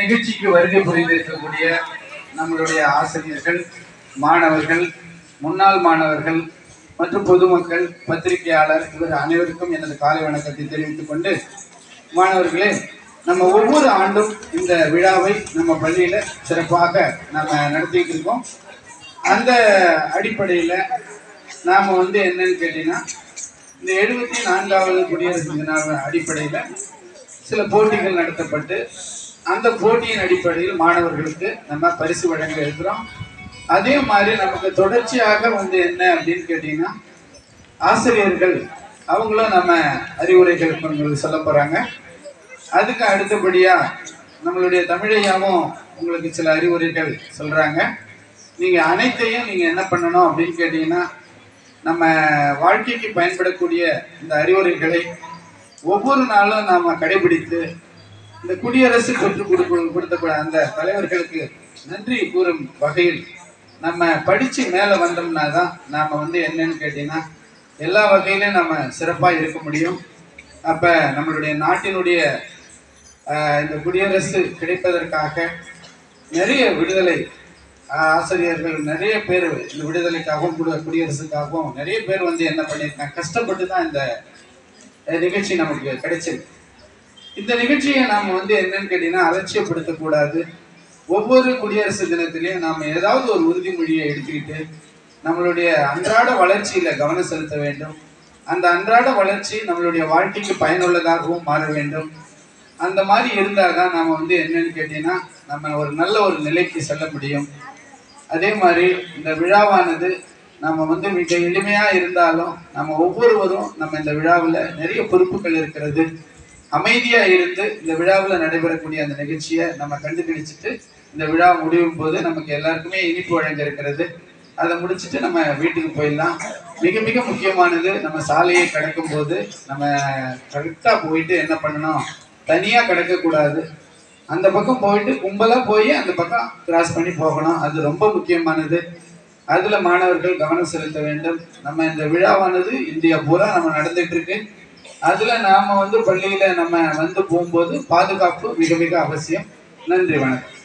நிகழ்ச்சிக்கு வருகை புரிந்திருக்கக்கூடிய நம்மளுடைய ஆசிரியர்கள் மாணவர்கள் முன்னாள் மாணவர்கள் மற்றும் பொதுமக்கள் பத்திரிகையாளர் இவர் அனைவருக்கும் எனது காலை வணக்கத்தை தெரிவித்துக் கொண்டு மாணவர்களே நம்ம ஒவ்வொரு ஆண்டும் இந்த விழாவை நம்ம பள்ளியில சிறப்பாக நம்ம நடத்திட்டு இருக்கோம் அந்த அடிப்படையில் நாம் வந்து என்னன்னு கேட்டீங்கன்னா இந்த எழுபத்தி நான்காவது குடியரசு தின அடிப்படையில் சில போட்டிகள் நடத்தப்பட்டு அந்த போட்டியின் அடிப்படையில் மாணவர்களுக்கு நம்ம பரிசு வழங்க இருக்கிறோம் அதே மாதிரி நமக்கு தொடர்ச்சியாக வந்து என்ன அப்படின்னு கேட்டீங்கன்னா ஆசிரியர்கள் அவங்களும் நம்ம அறிவுரைகள் உங்களுக்கு சொல்ல போறாங்க அதுக்கு அடுத்தபடியா நம்மளுடைய தமிழையாவும் உங்களுக்கு சில அறிவுரைகள் சொல்றாங்க நீங்க அனைத்தையும் நீங்க என்ன பண்ணணும் அப்படின்னு கேட்டீங்கன்னா நம்ம வாழ்க்கைக்கு பயன்படக்கூடிய இந்த அறிவுரைகளை ஒவ்வொரு நாளும் நாம கடைபிடித்து இந்த குடியரசு பெற்றுக் கொடுக்க கொடுத்த அந்த தலைவர்களுக்கு நன்றி கூறும் வகையில் நம்ம படிச்சு மேல வந்தோம்னா தான் நாம வந்து என்னன்னு கேட்டீங்கன்னா எல்லா வகையிலும் நம்ம சிறப்பா இருக்க முடியும் அப்ப நம்மளுடைய நாட்டினுடைய ஆஹ், இந்த குடியரசு கிடைப்பதற்காக நிறைய விடுதலை ஆஹ், ஆசிரியர்கள் நிறைய பேர் இந்த விடுதலைக்காகவும் குடி- குடியரசுக்காகவும் நிறைய பேர் வந்து என்ன பண்ணியிருக்காங்க கஷ்டப்பட்டு தான் இந்த அஹ், நிகழ்ச்சி நமக்கு கிடைச்சிருக்கு இந்த நிகழ்ச்சியை நாம் வந்து என்னன்னு கேட்டீங்கன்னா அலட்சியப்படுத்தக்கூடாது ஒவ்வொரு குடியரசு தினத்திலையும் நாம் ஏதாவது ஒரு உறுதிமொழியை எடுத்துக்கிட்டு நம்மளுடைய அன்றாட வளர்ச்சியில கவனம் செலுத்த வேண்டும் அந்த அன்றாட வளர்ச்சி நம்மளுடைய வாழ்க்கைக்கு பயனுள்ளதாகவும் மாற வேண்டும் அந்த மாதிரி இருந்தால் தான் நாம் வந்து என்னன்னு கேட்டீங்கன்னா நம்ம ஒரு நல்ல ஒரு நிலைக்கு செல்ல முடியும் அதே மாதிரி இந்த விழாவானது நம்ம வந்து மிக எளிமையா இருந்தாலும் நம்ம ஒவ்வொருவரும் நம்ம இந்த விழாவில் நிறைய பொறுப்புகள் இருக்கிறது அமைதியா இருந்து இந்த விழாவில் நடைபெறக்கூடிய அந்த நிகழ்ச்சியை நம்ம கண்டுபிடிச்சிட்டு இந்த விழா முடியும் போது நமக்கு எல்லாருக்குமே இனிப்பு வழங்க இருக்கிறது அதை முடிச்சிட்டு நம்ம வீட்டுக்கு போயிடலாம் மிக மிக முக்கியமானது நம்ம சாலையை கடக்கும் போது நம்ம கரெக்டா போயிட்டு என்ன பண்ணணும் தனியா கடக்கக்கூடாது அந்த பக்கம் போயிட்டு கும்பலா போய் அந்த பக்கம் கிராஸ் பண்ணி போகணும் அது ரொம்ப முக்கியமானது அதுல மாணவர்கள் கவனம் செலுத்த வேண்டும் நம்ம இந்த விழாவானது இந்தியா பூரா நம்ம நடந்துட்டு இருக்கு அதுல நாம வந்து பள்ளியில நம்ம வந்து போகும்போது பாதுகாப்பு மிக மிக அவசியம் நன்றி வணக்கம்